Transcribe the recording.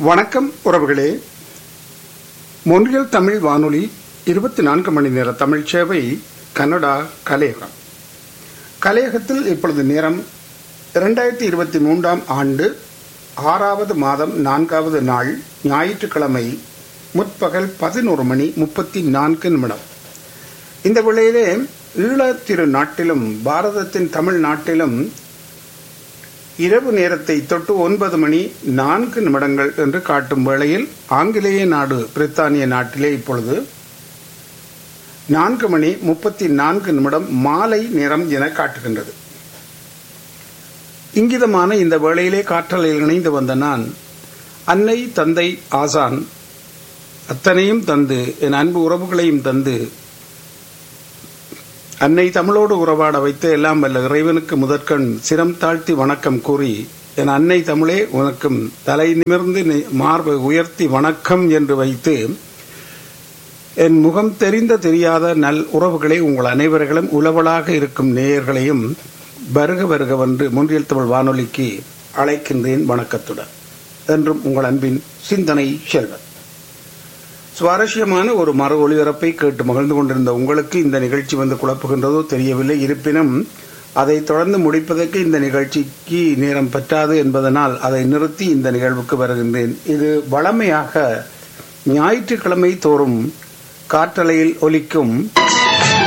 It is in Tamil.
வணக்கம் உறவுகளே மொன்றியல் தமிழ் வானொலி இருபத்தி நான்கு மணி நேர தமிழ் சேவை கனடா கலையகம் கலையகத்தில் இப்பொழுது நேரம் இரண்டாயிரத்தி இருபத்தி மூன்றாம் ஆண்டு ஆறாவது மாதம் நான்காவது நாள் ஞாயிற்றுக்கிழமை முற்பகல் பதினோரு மணி முப்பத்தி நான்கு நிமிடம் இந்த வேளையிலே ஈழத் திரு நாட்டிலும் பாரதத்தின் தமிழ் நாட்டிலும் இரவு நேரத்தை தொட்டு ஒன்பது மணி நான்கு நிமிடங்கள் என்று காட்டும் வேளையில் ஆங்கிலேய நாடு பிரித்தானிய நாட்டிலே இப்பொழுது நான்கு மணி முப்பத்தி நான்கு நிமிடம் மாலை நேரம் என காட்டுகின்றது இங்கிதமான இந்த வேளையிலே காற்றலையில் இணைந்து வந்த நான் அன்னை தந்தை ஆசான் அத்தனையும் தந்து என் அன்பு உறவுகளையும் தந்து அன்னை தமிழோடு உறவாட வைத்து எல்லாம் வல்ல இறைவனுக்கு முதற்கண் சிரம் தாழ்த்தி வணக்கம் கூறி என் அன்னை தமிழே உனக்கும் தலை நிமிர்ந்து நி- மார்பை உயர்த்தி வணக்கம் என்று வைத்து என் முகம் தெரிந்த தெரியாத நல் உறவுகளை உங்கள் அனைவர்களும் உளவலாக இருக்கும் நேயர்களையும் வருக வருக வந்து முன்றியல் தமிழ் வானொலிக்கு அழைக்கின்றேன் வணக்கத்துடன் என்றும் உங்கள் அன்பின் சிந்தனை செல்வன் சுவாரஸ்யமான ஒரு மறு ஒளிபரப்பை கேட்டு மகிழ்ந்து கொண்டிருந்த உங்களுக்கு இந்த நிகழ்ச்சி வந்து குழப்புகின்றதோ தெரியவில்லை இருப்பினும் அதை தொடர்ந்து முடிப்பதற்கு இந்த நிகழ்ச்சிக்கு நேரம் பற்றாது என்பதனால் அதை நிறுத்தி இந்த நிகழ்வுக்கு வருகின்றேன் இது வளமையாக ஞாயிற்றுக்கிழமை தோறும் காற்றலையில் ஒலிக்கும்